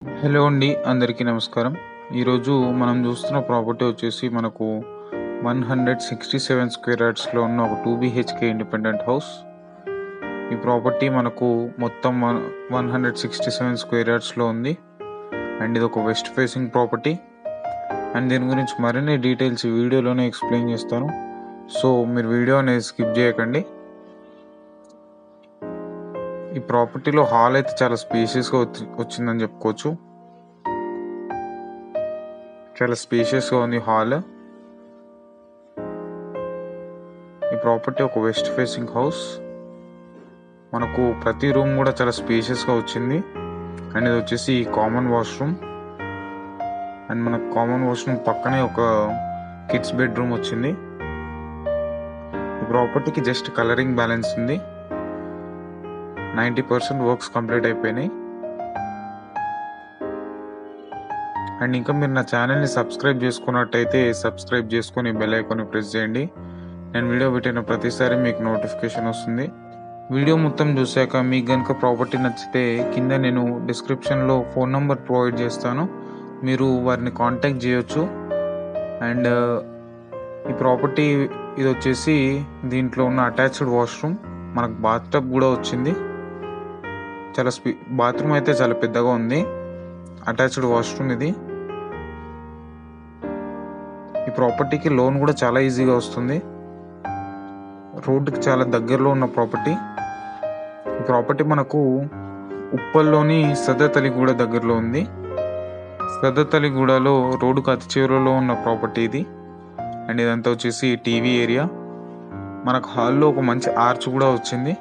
hello అండి అందరికీ నమస్కారం ఈరోజు మనం చూస్తున్న ప్రాపర్టీ వచ్చేసి మనకు one hundred sixty seven square యార్డ్స్లో ఉన్న ఒక టూ బీహెచ్కే ఇండిపెండెంట్ హౌస్ ఈ ప్రాపర్టీ మనకు మొత్తం one one hundred sixty seven square యార్డ్స్లో ఉంది అండ్ ఇది ఒక వెస్ట్ ఫేసింగ్ ప్రాపర్టీ అండ్ దీని గురించి మరిన్ని డీటెయిల్స్ ఈ వీడియోలోనే ఎక్స్ప్లెయిన్ చేస్తాను సో మీరు వీడియో అనేది స్కిప్ చేయకండి ఈ ప్రాపర్టీలో హాల్ అయితే చాలా స్పేషియస్గా వచ్చిందని చెప్పుకోవచ్చు చాలా స్పేషియస్గా ఉంది హాల్ ఈ ప్రాపర్టీ ఒక వెస్ట్ ఫేసింగ్ హౌస్ మనకు ప్రతి రూమ్ కూడా చాలా స్పేషియస్గా వచ్చింది అండ్ ఇది వచ్చేసి కామన్ వాష్రూమ్ అండ్ మనకు కామన్ వాష్రూమ్ పక్కనే ఒక కిడ్స్ బెడ్రూమ్ వచ్చింది ఈ ప్రాపర్టీకి జస్ట్ కలరింగ్ బ్యాలెన్స్ ఉంది నైంటీ పర్సెంట్ వర్క్స్ కంప్లీట్ అయిపోయినాయి అండ్ ఇంకా మీరు నా ఛానల్ని సబ్స్క్రైబ్ చేసుకున్నట్టయితే సబ్స్క్రైబ్ చేసుకొని బెల్ ఐకాన్ని ప్రెస్ చేయండి నేను వీడియో పెట్టిన ప్రతిసారి మీకు నోటిఫికేషన్ వస్తుంది వీడియో మొత్తం చూశాక మీకు కనుక ప్రాపర్టీ నచ్చితే కింద నేను డిస్క్రిప్షన్లో ఫోన్ నెంబర్ ప్రొవైడ్ చేస్తాను మీరు వారిని కాంటాక్ట్ చేయొచ్చు అండ్ ఈ ప్రాపర్టీ ఇది వచ్చేసి దీంట్లో ఉన్న అటాచ్డ్ వాష్రూమ్ మనకు బాత్ టబ్ కూడా వచ్చింది చాలా స్పీ బాత్రూమ్ అయితే చాలా పెద్దగా ఉంది అటాచ్డ్ వాష్రూమ్ ఇది ఈ ప్రాపర్టీకి లోన్ కూడా చాలా ఈజీగా వస్తుంది రోడ్డుకి చాలా దగ్గరలో ఉన్న ప్రాపర్టీ ఈ ప్రాపర్టీ మనకు ఉప్పల్లోని సదతలిగూడ దగ్గరలో ఉంది సదతలిగూడలో రోడ్డుకు అతి చివరలో ఉన్న ప్రాపర్టీ ఇది అండ్ ఇదంతా వచ్చేసి టీవీ ఏరియా మనకు హాల్లో ఒక మంచి ఆర్చ్ కూడా వచ్చింది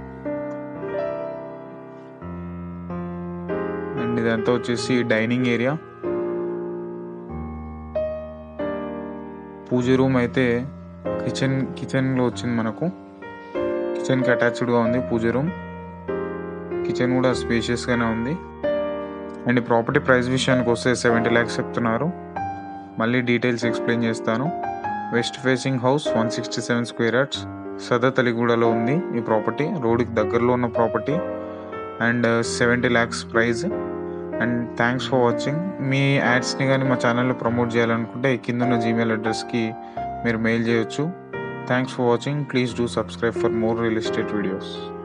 అండ్ ఇదంతా వచ్చేసి డైనింగ్ ఏరియా పూజ రూమ్ అయితే కిచెన్ కిచెన్లో వచ్చింది మనకు కిచెన్కి అటాచ్డ్గా ఉంది పూజ రూమ్ కిచెన్ కూడా స్పేషియస్గానే ఉంది అండ్ ఈ ప్రాపర్టీ ప్రైస్ విషయానికి వస్తే సెవెంటీ ల్యాక్స్ చెప్తున్నారు మళ్ళీ డీటెయిల్స్ ఎక్స్ప్లెయిన్ చేస్తాను west facing house one sixty seven square yards సదతలిగూడలో ఉంది ఈ ప్రాపర్టీ రోడ్డుకి దగ్గరలో ఉన్న property and seventy lakhs price and thanks for watching మీ యాడ్స్ని కానీ మా ఛానల్లో ప్రమోట్ చేయాలనుకుంటే కింద ఉన్న జీమెయిల్ అడ్రస్కి మీరు మెయిల్ చేయొచ్చు thanks for watching please do subscribe for more real estate videos